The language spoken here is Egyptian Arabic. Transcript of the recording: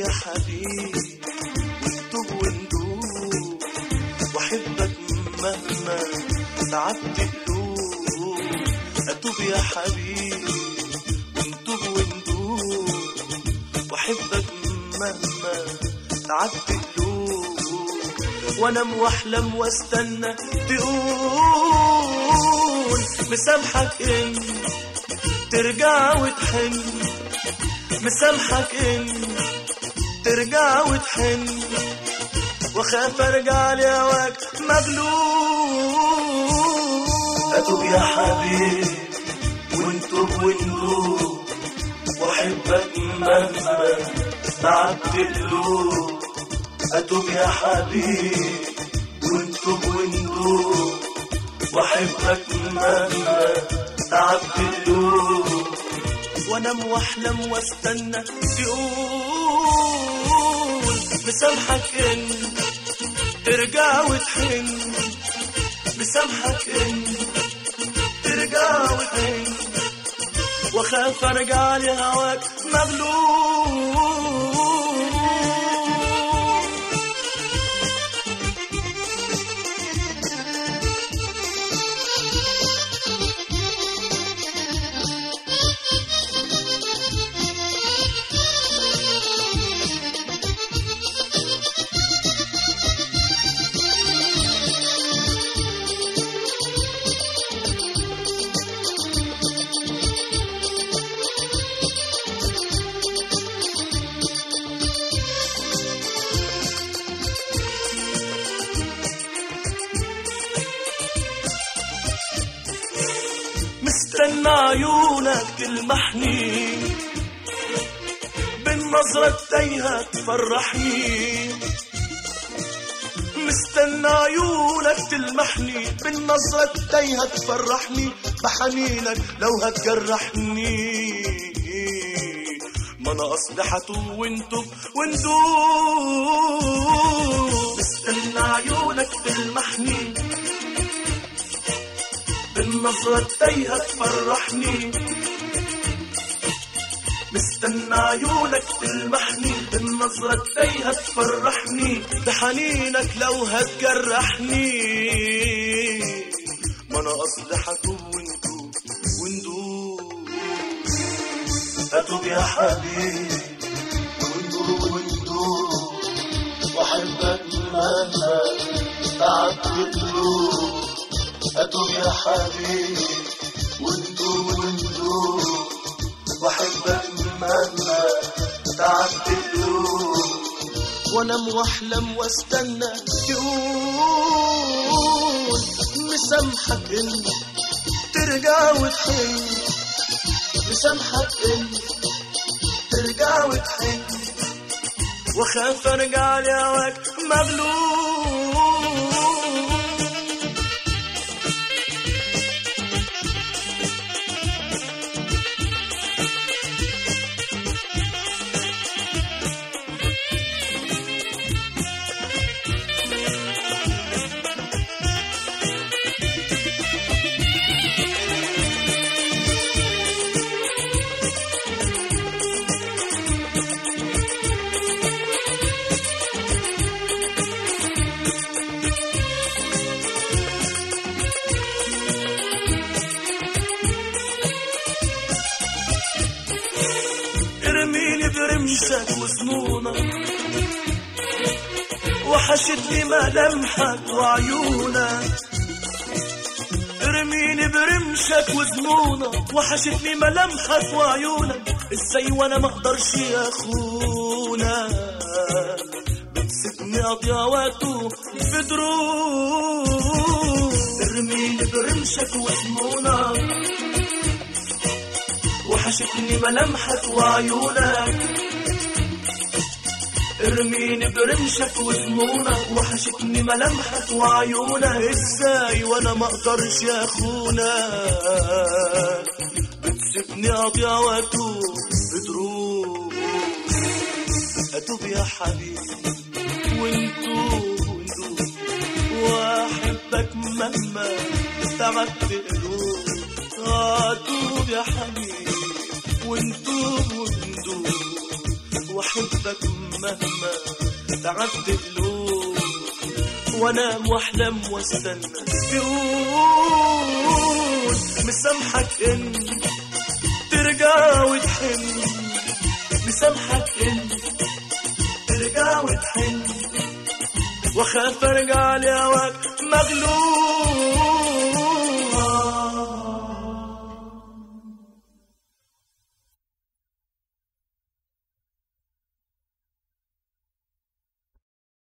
يا حبيبي وانتوب وندوب واحبك مهما تعبت قلوب اتوب يا حبيبي وانتوب وندوب واحبك مهما تعبت قلوب وانام واحلم واستنى تقول مسامحك ان ترجع وتحن مسامحك ان ترجع وتحن واخاف ارجع لهواك مغلوب اتوب يا حبيبي وانتوب وندوب واحبك مهما تعبت قلوب اتوب يا حبيبي وانتوب وندوب واحبك مهما تعبت قلوب وانام واحلم واستنى تقول مسامحك ان ترجع وتحن مسامحك ان ترجع وتحن واخاف ارجع لهواك مغلوب مستنى عيونك تلمحني بالنظرة التايهة تفرحني مستنى عيونك تلمحني بالنظرة التايهة تفرحني بحنينك لو هتجرحني ما انا اصلي حتوب وانتوب وندوب مستنى عيونك تلمحني بالنظرة التايهة تفرحني مستنى عيونك تلمحني بالنظرة التايهة تفرحني بحنينك لو هتجرحني ما انا اصلي حتوب وندوب وندوب اتوب يا حبيبي وندوب وندوب واحبك مهما تعبت قلوب اتوب يا حبيبي وندوب وندوب واحبك مهما تعبت قلوب وانام واحلم واستنى تقول مسامحك ان ترجع وتحن مسامحك ان ترجع وتحن واخاف ارجع لهواك مغلوب ارميني برمشك وظنونك وحشتني ملامحك وعيونك ارميني برمشك وظنونك وحشتني ملامحك وعيونك ازاي وانا ما اقدرش يا اخونا بتسيبني اضيع وقته في دروب ارميني برمشك وظنونك وحشتني ملامحك وعيونك ارميني برمشك وظنونك وحشتني ملامحك وعيونك ازاي وانا ما اقدرش يا اخونا بتسيبني اضيع واتوب بدروب اتوب يا حبيبي وانتوب وندوب واحبك مهما تعبت قلوب اتوب يا حبيبي وندوب وندوب واحبك مهما تعبت قلوب وانام واحلم واستنى يقول مسامحك ان ترجع وتحن مسامحك ان ترجع وتحن واخاف ارجع لهواك مغلوب